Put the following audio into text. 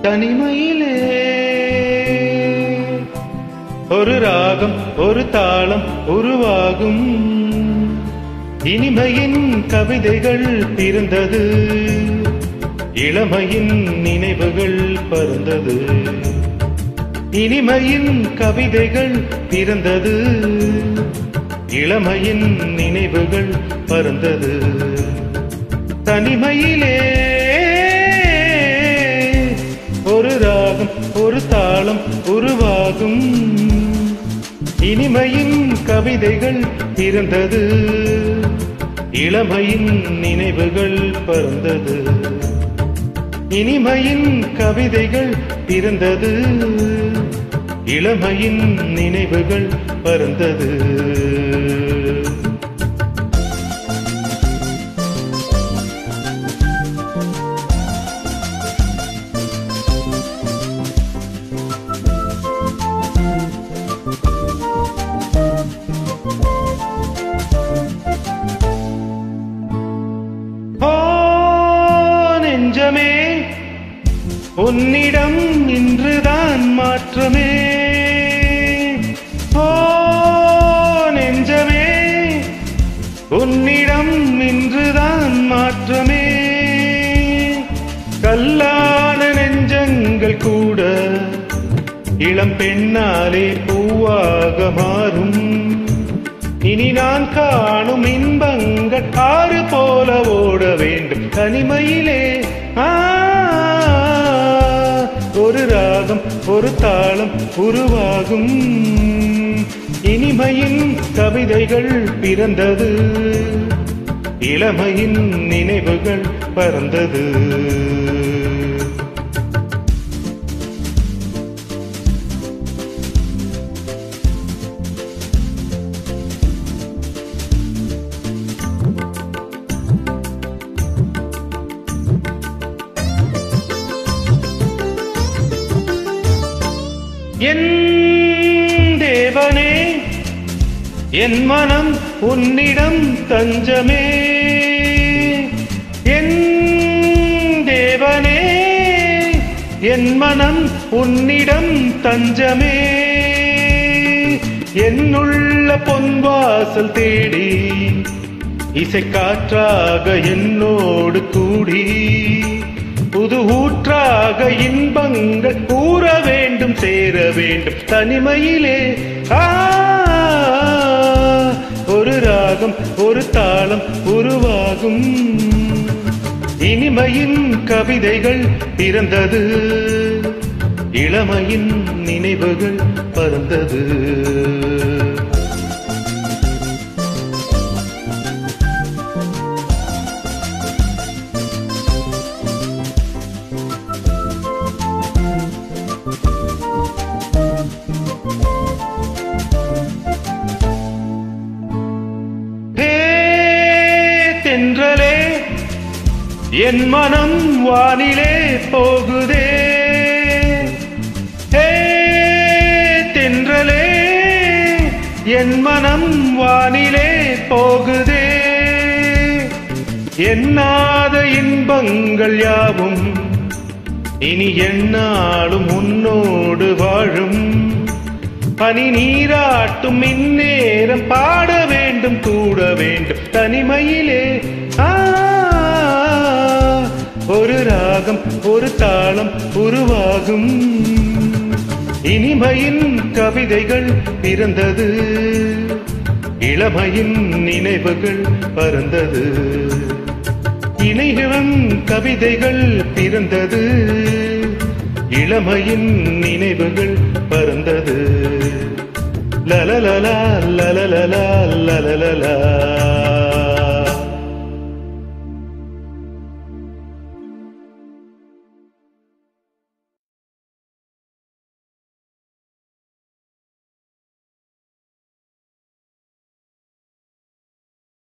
தனிமையிலே ஒரு ராகம் ஒரு தாளம் உருவாகும் இனிமையின் கவிதைகள் பிறந்தது இளமையின் நினைவுகள் பறந்தது இனிமையின் கவிதைகள் பிறந்தது இளமையின் நினைவுகள் பறந்தது தனிமையிலே ஒரு ராகம் ஒரு தாளம் உருவாகும் இனிமையின் கவிதைகள் பிறந்தது இளமையின் நினைவுகள் பறந்தது இனிமையின் கவிதைகள் பிறந்தது இளமையின் நினைவுகள் பறந்தது ஓ நெஞ்சமே உன்னிடம் இன்றுதான் மாற்றமே ஓ நெஞ்சமே உன்னிடம் இன்றுதான் மாற்றமே கல்லான நெஞ்சங்கள் கூட இளம் பெண்ணாலே பூவாக மாறும் இனி நான் காணும் இன்பங்கள் ஆறு போல ஓட வேண்டும் தனிமையிலே ஆ, ஒரு ராகம் ஒரு தாளம் உருவாகும் இனிமையின் கவிதைகள் பிறந்தது இளமையின் நினைவுகள் பறந்தது என் தேவனே என் மனம் உன்னிடம் தஞ்சமே என் தேவனே என் மனம் உன்னிடம் தஞ்சமே என்னுள்ள பொன்வாசல் தேடி இசைக்காற்றாக என்னோடு கூடி புது ஊற்றாக இன்பங்கள் கூற வேண்டும் சேர வேண்டும் தனிமையிலே ஆ ஒரு ராகம் ஒரு தாளம் உருவாகும் இனிமையின் கவிதைகள் பிறந்தது இளமையின் நினைவுகள் பறந்தது ஹே தென்றலே என் மனம் வானிலே போகுதே ஹே தென்றலே என் மனம் வானிலே போகுதே எண்ணாத இன்பங்கள் யாவும் இனி எந்நாளும் உன்னோடு வாழும் பனி நீராட்டும் இந்நேரம் பாட வேண்டும் கூட வேண்டும் தனிமையிலே ஆ, ஒரு ராகம் ஒரு தாளம் உருவாகும் இனிமையின் கவிதைகள் பிறந்தது இளமையின் நினைவுகள் பறந்தது இணைகளும் கவிதைகள் பிறந்தது இளமையின் நினைவுகள் பறந்தது லலலலா லலலலா லலலலா